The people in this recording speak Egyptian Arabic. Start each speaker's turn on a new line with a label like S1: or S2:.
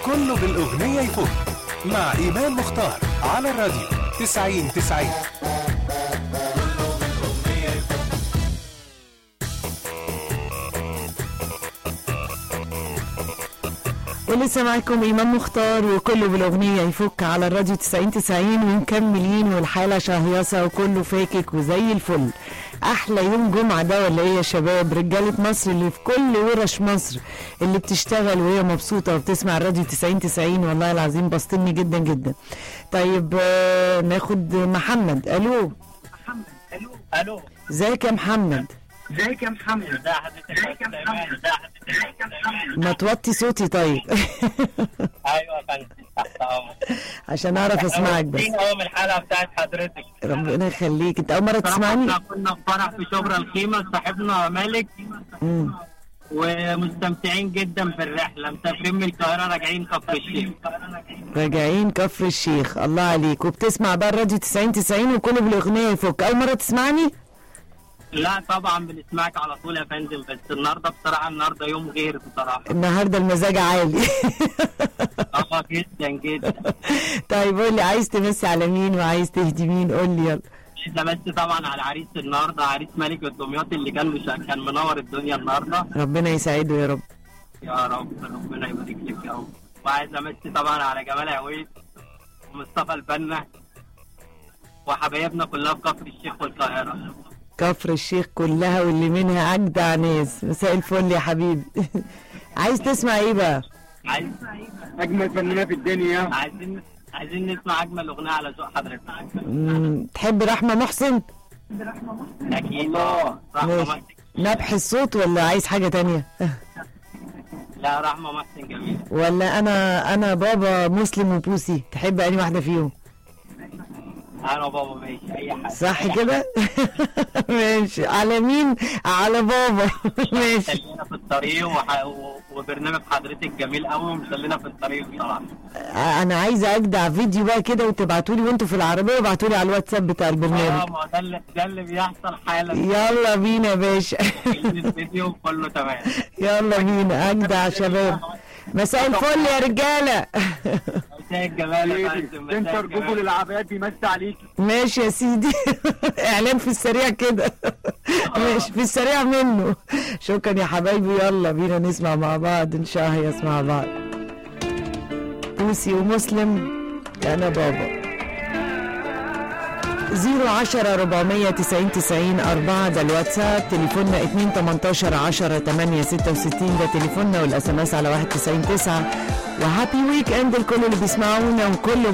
S1: كله بالأغنية يفوت مع إيمان مختار على الراديو 90 90
S2: ولسه معاكم إمام مختار وكله بالأغنية يفك على الراديو 90 90 ومكملين والحالة شهيصة وكله فاكك وزي الفل أحلى يوم جمعة ده ولا إيه يا شباب رجالة مصر اللي في كل ورش مصر اللي بتشتغل وهي مبسوطة وبتسمع الراديو 90 90 والله العظيم بسطني جدا جدا طيب آه، ناخد محمد ألو
S3: الو
S2: ازيك يا محمد
S3: ازيك يا محمد ده حضرتك ازيك يا محمد ده حضرتك ازيك يا محمد
S2: ما توطي صوتي طيب
S3: ايوه يا فندم تحت امرك
S2: عشان أعرف أسمعك بس
S3: مبسوطين قوي من الحلقه بتاعت حضرتك
S2: ربنا يخليك أنت أول مرة تسمعني؟
S3: احنا كنا في فرح في شبرا الخيمه صاحبنا مالك
S2: مم.
S3: ومستمتعين جدا بالرحله مسافرين من القاهره راجعين كفر الشيخ
S2: راجعين كفر الشيخ الله عليك وبتسمع بقى الراديو 90 90 وكله بالاغنيه يفك اول مره تسمعني
S3: لا طبعا بنسمعك على طول يا فندم بس النهارده بصراحه النهارده يوم غير بصراحه
S2: النهارده المزاج عالي
S3: اه جدا جدا
S2: طيب قول لي عايز تمسي على مين وعايز تهدي مين قول لي يلا
S3: ده بس طبعا على عريس النهارده عريس ملك الدمياط اللي كان مش كان منور الدنيا النهارده
S2: ربنا يسعده يا رب
S3: يا رب ربنا يبارك لك يا رب وعايز امسي طبعا على جمال عويد ومصطفى البنا وحبايبنا كلها في كفر الشيخ والقاهره
S2: كفر الشيخ كلها واللي منها اجدع ناس مساء الفل يا حبيبي عايز تسمع ايه بقى
S3: عايز
S4: اجمل فنانه في الدنيا
S3: عايزين عايزين نسمع اجمل اغنيه على ذوق حضرتك
S2: مم، تحب رحمه محسن
S3: اكيد اه رحمه
S2: ماشي
S3: محسن
S2: نبح الصوت ولا عايز حاجه تانية
S3: لا رحمه محسن جميل
S2: ولا انا انا بابا مسلم وبوسي تحب انهي واحده فيهم
S3: انا بابا ماشي اي حاجه
S2: صح كده ماشي على مين على بابا ماشي
S3: خلينا في الطريق وح... و- وبرنامج حضرتك جميل قوي ومخلينا في الطريق بصراحه
S2: انا عايزه اجدع فيديو بقى كده وتبعتوا لي وانتوا في العربيه وابعتوا لي على الواتساب بتاع
S3: اه
S2: البرنامج
S3: ما هو ده اللي ده اللي بيحصل حالا
S2: يلا بينا يا باشا
S3: الفيديو كله تمام
S2: يلا بينا اجدع شباب مساء الفل يا رجاله
S3: مساء الجمال يا فندم، مساء
S4: سنتر
S3: الجمال.
S4: جوجل العبايات بيمسي عليك
S2: ماشي يا سيدي اعلان في السريع كده ماشي في السريع منه شكرا يا حبايبي يلا بينا نسمع مع بعض نشهيص مع بعض بوسي ومسلم انا بابا زيرو عشرة ربعمية تسعين تسعين أربعة ده الواتساب تليفوننا اتنين تمنتاشر عشرة تمانية ستة وستين ده تليفوننا والأس ام اس على واحد تسعين تسعة وهابي ويك اند لكل اللي بيسمعونا وكل